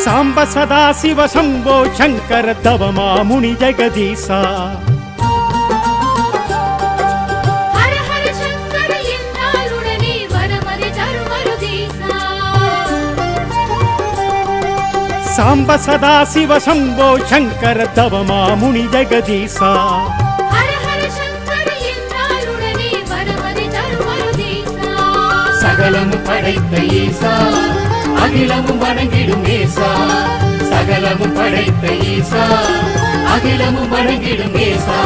సాంబ సదా శివ శంభో శంకర తవమా ముని జగదీశా ஹர ஹர சங்கர என்றால் உடனே வரமது தருமருதீசா సాంబ సదా శివ శంభో శంకర తవమా ముని జగదీశా ஹர ஹர சங்கர என்றால் உடனே வரமது தருமருதீசா சகலமும் படைத்த ஈசா அகிலமும் வணங்கிடும் ஏசா சகலமும் படைத்த ஈசா அகிலமும் வணங்கிடும் ஏசா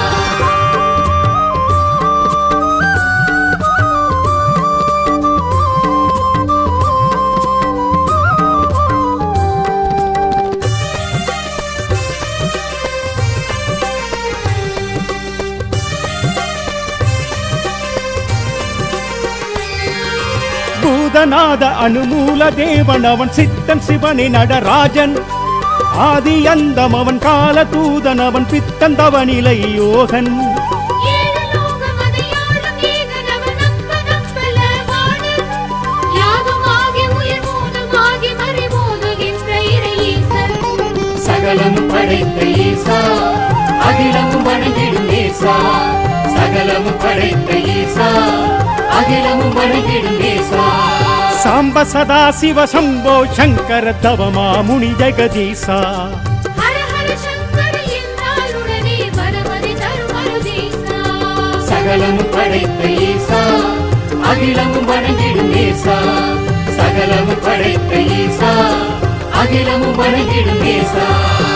பூதநாத அனுமூல தேவன் அவன் சித்தன் சிவனே நடராஜன் ஆதி அந்தம் அவன் கால தூதன் அவன் பித்தன் தவநிலை யோகன் ஏழு லோகம் அதையாளும் ஏகனவன் நம்ப நம்பல வாணன். யாகமாகி உயிர் மூலமாகி மறைமோதுகின்ற இறை ஈசன். சகலமும் படைத்த ஈசா அகிலமும் வணங்கிடும் ஏசா சகலமும் படைத்த ஈசா அகிலமும் வணங்கிடும் ஏசா సాంబ సదా శివ శంభో శంకర తవమా ముని జగదీశా ஹர ஹர சங்கர என்றால் உடனே வரமது தருமருதீசா. சகலமும் படைத்த ஈசா அகிலமும் வணங்கிடும் ஏசா சகலமும் படைத்த ஈசா அகிலமும் வணங்கிடும் ஏசா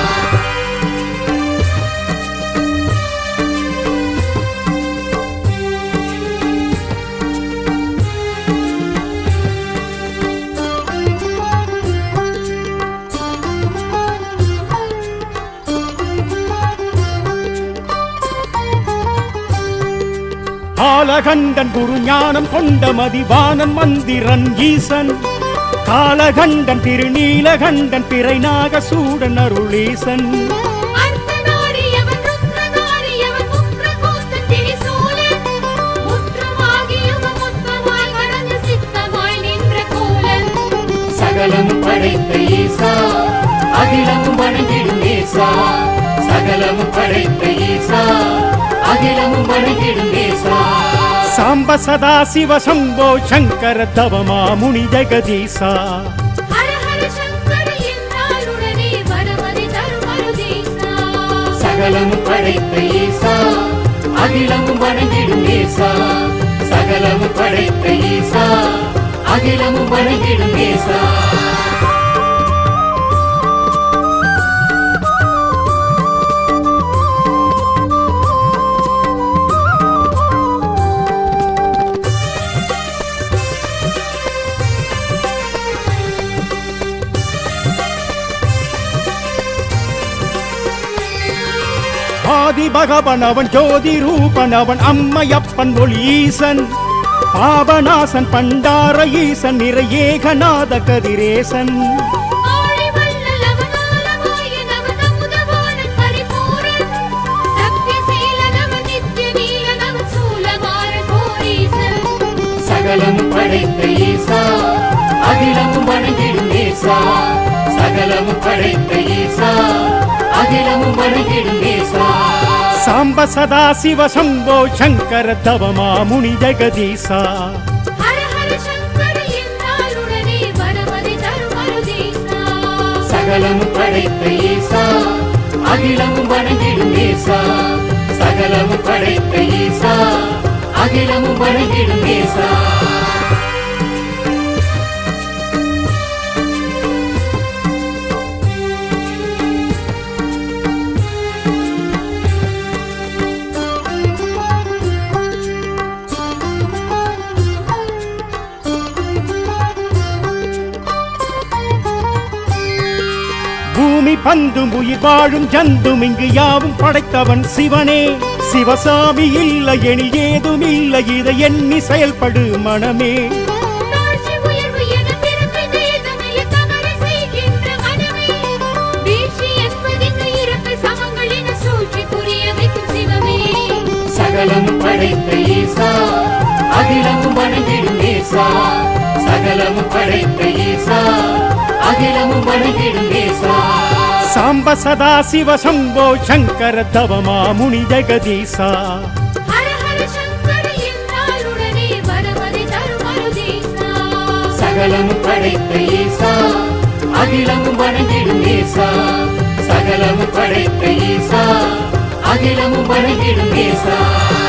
காலகண்டன் குரு ஞானம் கொண்ட மதிவானன் மந்திரன் ஈசன் காலகண்டன் திருநீலகண்டன் பிறைநாக சூடன் அருளீசன் அர்த்தநாரியவன் ருத்ரநாரியவன் முக்ரகோத்தன் திரிசூலன். முற்றமாகியவன் மொத்தமாய் கடந்த சித்தமாய் நின்ற கோலன். சகலமும் படைத்த ஈசா அகிலமும் வணங்கிடும் ஏசா சகலமும் படைத்த ஈசா அகிலமும் வணங்கிடும் ஏசா సాంబ సదా శివ శంభో శంకర తవమా ముని జగదీశా ஹர ஹர சங்கர என்றால் உடனே வரமது தருமருதீசா. சகலமும் படைத்த ஈசா அகிலமும் வணங்கிடும் ஏசா சகலமும் படைத்த ஈசா அகிலமும் வணங்கிடும் ஏசா ஆதி பகவன் அவன் ஜோதி ரூபன் அவன் அம்மையப்பன் ஒளி ஈசன் பாபநாசன் பண்டார ஈசன் நிறை ஏகநாத கதிரேசன் ஆழிவள்ளல் அவன் ஆலவாயன் அவன் அமுதவாணன் பரிபூரண். சத்தியசீலன் அவன் நித்தியநீலன் அவன் சூலமாறன் கோரீசன். சகலமும் படைத்த ஈசா அகிலமும் வணங்கிடும் ஏசா சகலமும் படைத்த ஈசா அகிலமும் வணங்கிடும் ஏசா సాంబ సదా శివ శంభో శంకర తవమా ముని జగదీశా ஹர ஹர சங்கர என்றால் உடனே வரமது தருமருதீசா. சகலமும் படைத்த ஈசா அகிலமும் வணங்கிடும் ஏசா சகலமும் படைத்த ஈசா அகிலமும் வணங்கிடும் ஏசா பூமி பந்தும் உயிர் வாழும் ஜந்தும் இங்கு யாவும் படைத்தவன் சிவனே சிவசாமி இல்லை எனில் ஏதும் இல்லை இதை எண்ணி செயல்படு மனமே தாழ்ச்சி உயர்வு என பிறப்பை வேதமில்லை தவறு செய்கின்ற மனமே. வீழ்ச்சி என்பதிங்கு இறப்பை சமங்கள் என சூழ்ச்சி புரிய வைக்கும் சிவமே. சகலமும் படைத்த ஈசா அகிலமும் வணங்கிடும் ஏசா சகலமும் படைத்த ஈசா அகிலமும் வணங்கிடும் சாம்ப சதா சிவ சம்போ சங்கர தவமா முனி ஜெகதீசா ஹர ஹர சங்கர என்றால் உடனே வரவரை தருமருதீசா சகலமும் படைத்த ஈசா அகிலமும் வணங்கிடும் ஈசா சகலமும் படைத்த ஈசா அகிலமும் வணங்கிடும் ஈசா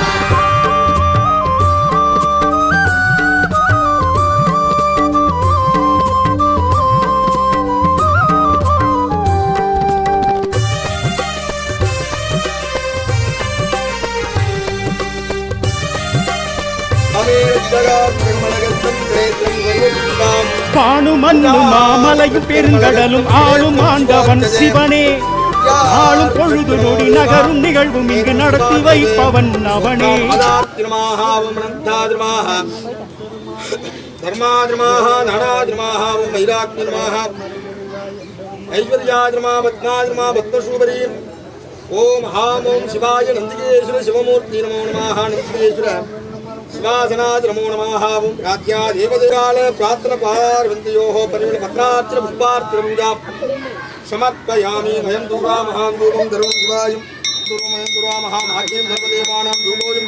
பானு மண்ணு மாமலையும் பெருங்கடலும் ஆளும் ஆண்டவன் சிவனே ஆளும் பொழுது நொடி நகரும் நிகழ்வும் இங்கு நடத்தி வைப்பவன் அவனே பதாத்ரிமாः வமனந்தாத்ரிமாः தர்மாத்ரிமாः நானாத்ரிமாः வைராக்னிர்மாः ஐஸ்வர்யாத்ரிமா பத்மாத்ரிமா பத்மசூபரி ஓம் ஹாம் ஓம் சிவாய நந்திகேஸ்வர சிவமூர்த்தி நமோ நமாக நந்திகேஸ்வர சிவாசனாத் நமோ நமாக ஓம் ராத்யா தேவதேகால பிரார்த்தன பார்வந்தியோः பரிமள பத்ரார்ச்சன புஷ்பார்ச்சன பூஜா समर्पयामि वयं दूरामहां धूपं धर्मं शिवायं दूरमयं दूरामहां भाग्यं सर्वदेवानां धूपोजं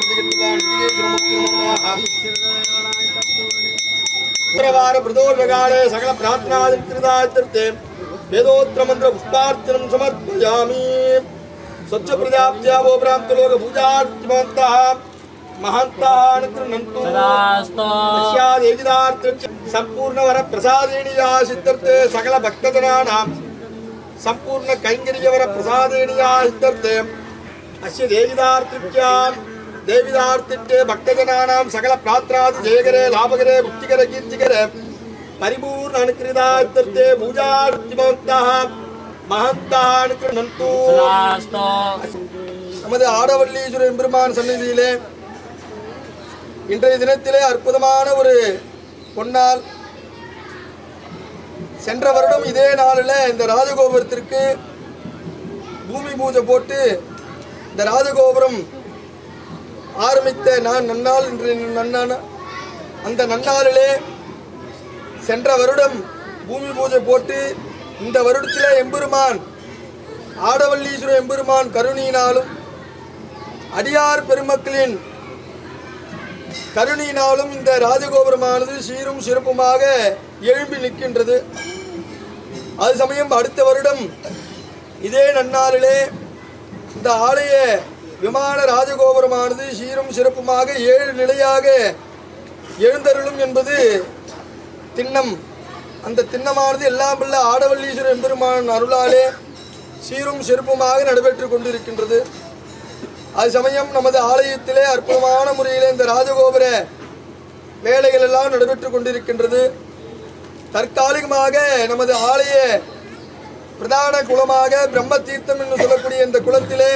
शुक्रवार प्रदोषकाले सकल प्रार्थनादिं कृतायत्ते वेदोत्र मंत्र पुष्पार्चनं समर्पयामि स्वच्छ प्रजाप्त्या वो प्राप्तलोक पूजार्चमन्तः महान्तः अनुगृह्णन्तु ಸಂಪೂರ್ಣ ವರ ಪ್ರಸಾದೇಣಿಯ ಸಿದ್ಧರ್ತೆ ಸಕಲ ಭಕ್ತಜನಾನಾಂ ಸಂಪೂರ್ಣ ಕೈಂಕರ್ಯವರ ಪ್ರಸಾದೇಣಿಯ ಸಿದ್ಧರ್ತೆ ಅಸ್ಯ ದೇವಿದಾರ್ತಿತ್ಯಾಂ ದೇವಿದಾರ್ತಿತ್ಯೆ ಭಕ್ತಜನಾನಾಂ ಸಕಲ ಪ್ರಾತ್ರಾದಿ ಜಯಗರೆ ಲಾಭಗರೆ ಮುಕ್ತಿಗರೆ ಕೀರ್ತಿಗರೆ ಪರಿಪೂರ್ಣ ಅನುಕೃತ ಇದ್ದರ್ತೆ ಪೂಜಾರ್ತಿಮವಂತಹ ಮಹಂತಹ ಅನುಕೃಣಂತು நமது ஆடவல்லீஸ்வரர் எம்பெருமான் சந்நிதியிலே இன்றைய தினத்திலே அற்புதமான ஒரு பொன்னால் சென்ற வருடம் இதே நாளில் இந்த ராஜகோபுரத்திற்கு பூமி பூஜை போட்டு இந்த ராஜகோபுரம் ஆரம்பித்த நான் நன்னாள் இன்று நன்னான அந்த நன்னாளிலே சென்ற வருடம் பூமி பூஜை போட்டு இந்த வருடத்திலே எம்பெருமான் ஆடவல்லீஸ்வர எம்பெருமான் கருணையினாலும் அடியார் பெருமக்களின் கருணையினாலும் இந்த ராஜகோபுரமானது சீரும் சிறப்புமாக எழும்பி நிற்கின்றது அது சமயம் அடுத்த வருடம் இதே நன்னாளிலே இந்த ஆலய விமான ராஜகோபுரமானது சீரும் சிறப்புமாக ஏழு நிலையாக எழுந்தருளும் என்பது திண்ணம் அந்த திண்ணமானது எல்லாம் வல்ல ஆடவல்லீஸ்வரர் எம்பெருமான் அருளாலே சீரும் சிறப்புமாக நடைபெற்றுக் கொண்டிருக்கின்றது அது சமயம் நமது ஆலயத்திலே அற்புதமான முறையில் இந்த ராஜகோபுர வேலைகள் எல்லாம் நடைபெற்றுக் கொண்டிருக்கின்றது தற்காலிகமாக நமது ஆலய பிரதான குளமாக பிரம்ம தீர்த்தம் என்று சொல்லக்கூடிய இந்த குளத்திலே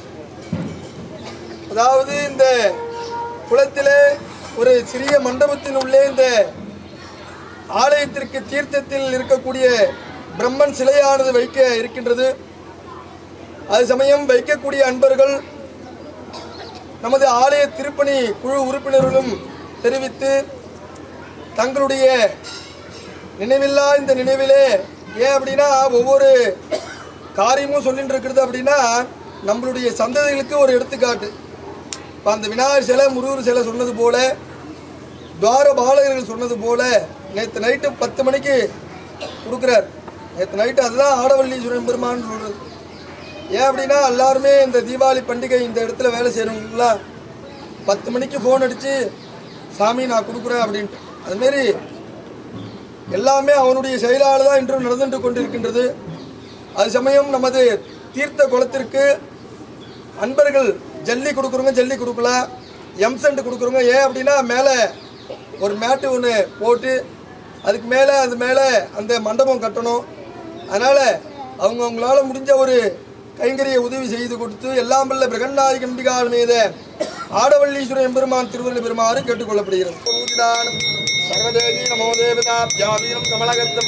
அதாவது இந்த குளத்திலே ஒரு சிறிய மண்டபத்தின் உள்ளே இந்த ஆலயத்திற்கு தீர்த்தத்தில் இருக்கக்கூடிய பிரம்மன் சிலையானது வைக்க இருக்கின்றது அது சமயம் வைக்கக்கூடிய அன்பர்கள் நமது ஆலய திருப்பணி குழு உறுப்பினர்களும் தெரிவித்து தங்களுடைய நினைவில்லா இந்த நினைவிலே ஏன் அப்படின்னா ஒவ்வொரு காரியமும் சொல்லிட்டு இருக்கிறது அப்படின்னா நம்மளுடைய சந்ததிகளுக்கு ஒரு எடுத்துக்காட்டு இப்போ அந்த விநாயகர் சிலை முருகர் சிலை சொன்னது போல துவார பாலகர்கள் சொன்னது போல நேற்று நைட்டு பத்து மணிக்கு கொடுக்குறார் நேற்று நைட்டு அதுதான் ஆடவல்லீஸ்வரன் பெருமான்னு சொல்கிறது ஏன் அப்படின்னா எல்லாருமே இந்த தீபாவளி பண்டிகை இந்த இடத்துல வேலை செய்கிறவங்களாம் பத்து மணிக்கு ஃபோன் அடித்து சாமி நான் கொடுக்குறேன் அப்படின்ட்டு அதுமாரி எல்லாமே அவனுடைய செயலால் தான் இன்றும் நடந்துட்டு கொண்டிருக்கின்றது அது சமயம் நமது தீர்த்த குளத்திற்கு அன்பர்கள் ஜல்லி கொடுக்குறவங்க ஜல்லி கொடுக்கலாம் எம்சென்ட் கொடுக்குறவங்க ஏன் அப்படின்னா மேலே ஒரு மேட்டு ஒன்று போட்டு அதுக்கு மேலே அது மேலே அந்த மண்டபம் கட்டணும் அதனால் அவங்க அவங்களால முடிஞ்ச ஒரு கைங்கரிய உதவி செய்து கொடுத்து எல்லாம் வல்ல பிரகன்னாதி கம்பிகால் மீது ஆடவல்லீஸ்வரர் எம்பெருமான் திருவள்ளி பெருமாறு கேட்டுக்கொள்ளப்படுகிறது பூஜிதானம் சர்வதேவி நமோ தேவதா வியாபீரம் கமலகத்தம்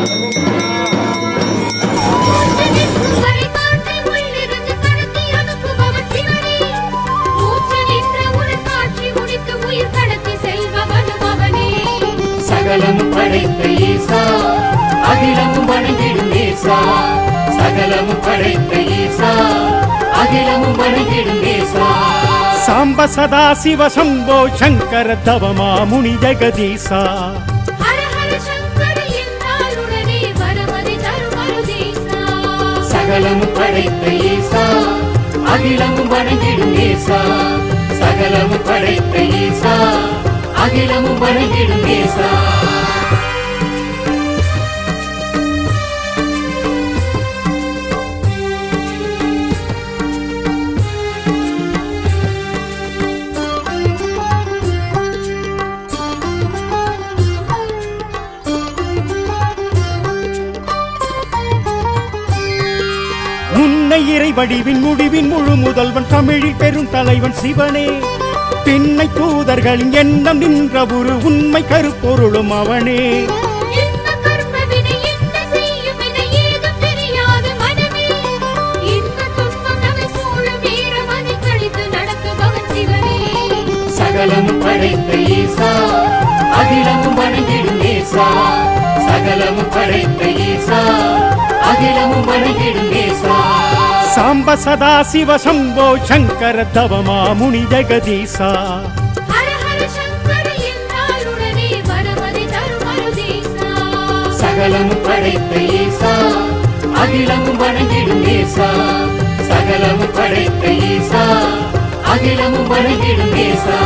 உங்களை காற்றை உள்ளிருந்து கடத்தி அனுப்புபவன் சிவனே. மூச்சு நின்ற உடன் காட்சி முடித்து உயிர் கடத்தி செல்பவனும் அவனே. சகலமும் படைத்த ஈசா அகிலமும் வணங்கிடும் ஈசா ஈசா சகலமும் படைத்த ஈசா அகிலமும் வணங்கிடும் ஈசா சாம்ப சதா சிவ சம்போ சங்கர தவமா முனி ஜெகதீசா ஹர ஹர சங்கர என்றாலுடனே வரமதி தரும் அருதீசா சகலமும் படைத்த ஈசா அகிலமும் வணங்கிடும் ஈசா சகலமும் படைத்த ஈசா அகிலமும் வணங்கிடும் ஈசா முன்னை இறை வடிவின் முடிவின் முழு முதல்வன் தமிழில் பெரும் தலைவன் சிவனே பின்னை தூதர்களின் எண்ணம் நின்ற ஒரு உண்மை கருப்பொருளும் அவனே என்ன கர்ம வினை என்ன செய்யும் என ஏதும் தெரியாது மனமே இந்த துன்பம் நம்மை சூழும் வீரமதி கழித்து நடத்துபவன் சிவனே சகலமும் படைத்த ஈசா அகிலமும் வணங்கிடும் ஈசா சகலமும் படைத்த ஈசா அகிலமும் வணங்கிடும் ஈசா சாம்ப சதா சிவ சம்போ சங்கர தவமா முனி ஜெகதீசா ஹர ஹர சங்கர என்றாலுடனே வரமதி தரும் அருதீசா சகலமும் படைத்த ஈசா அகிலமும் வணங்கிடும் ஈசா சகலமும் படைத்த ஈசா அகிலமும் வணங்கிடும் ஈசா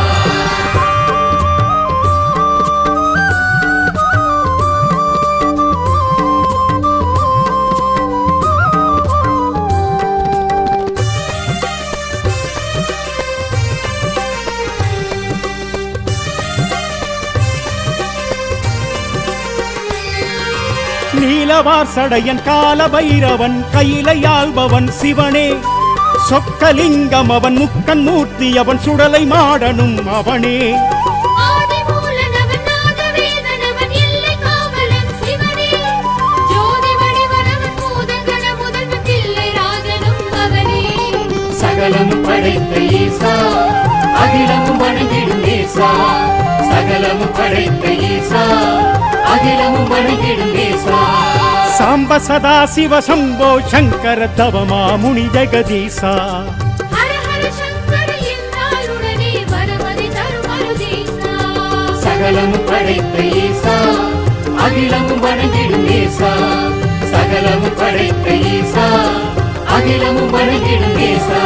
நீலவார் சடையன் கால பைரவன் கையிலையாள்பவன் சிவனே சொக்கலிங்கம் அவன் முக்கன் மூர்த்தி அவன் சுடலை மாடனும் அவனே ஆதிமூலனவன் நாதவேதனவன் எல்லை காவலன் சிவனே ஜோதி வடிவனவன் பூதகண முதல்வன் பிள்ளை ராஜனும் அவனே சகலமும் படைத்த ஈசா அகிலமும் வணங்கிடும் ஈசா சகலமும் படைத்த ஈசா அகிலமும் வணங்கிடும் ஈசா சாம்ப சதா சிவ சம்போ சங்கர தவமா முனி ஜெகதீசா ஹர ஹர சங்கர என்றாலுடனே வரமதி தரும் அருதீசா சகலமும் படைத்த ஈசா அகிலமும் வணங்கிடும் ஈசா சகலமும் படைத்த ஈசா அகிலமும் வணங்கிடும் ஈசா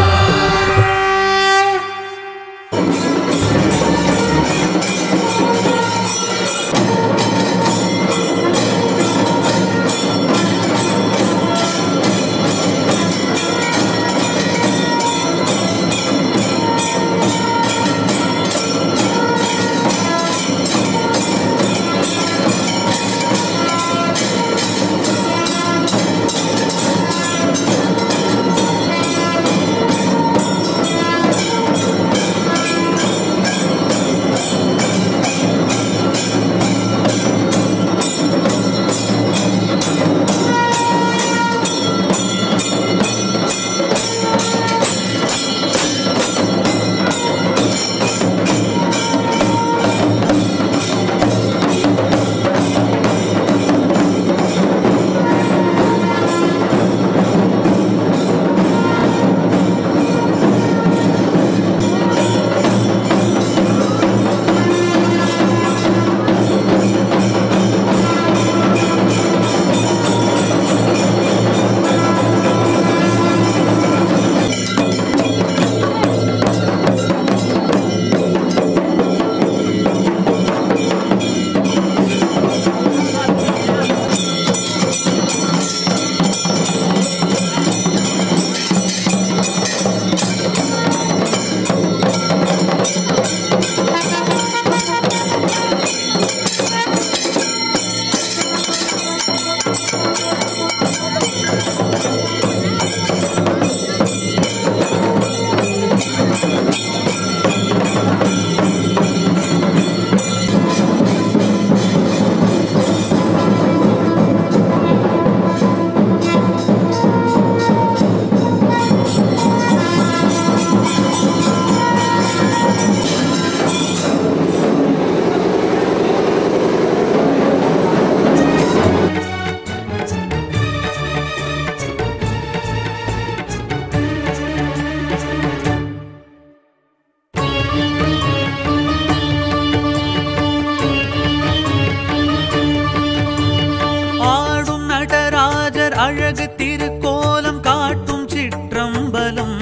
அழகு திருக்கோலம் காட்டும் சிற்றம்பலம்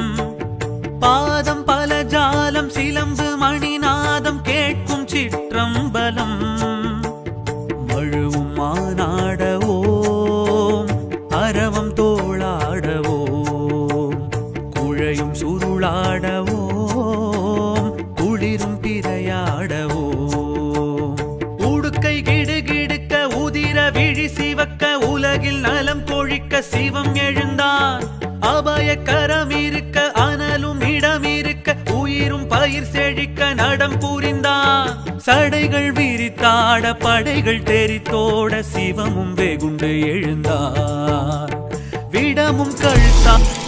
பாதம் பல ஜாலம் சிலம்பு மணிநாதம் கேட்கும் சிற்றம்பலம் மழுவும் மானாடவோம் அரவம் தோளாடவோம் குழையும் சுருளாடவோம் குளிரும் பிறையாடவோம் உடுக்கை கிடுகிடுக்க உதிர விழி சிவக்க உலகில் நலம் கொழிக்க சிவம் எழுந்தான் அபய கரம் இருக்க அனலும் இடம் இருக்க உயிரும் பயிர் செழிக்க நடம் புரிந்தான் சடைகள் விரித்தாட படைகள் தெரித்தோட சிவமும் வெகுண்டு எழுந்தான் விடமும் கழுத்தான்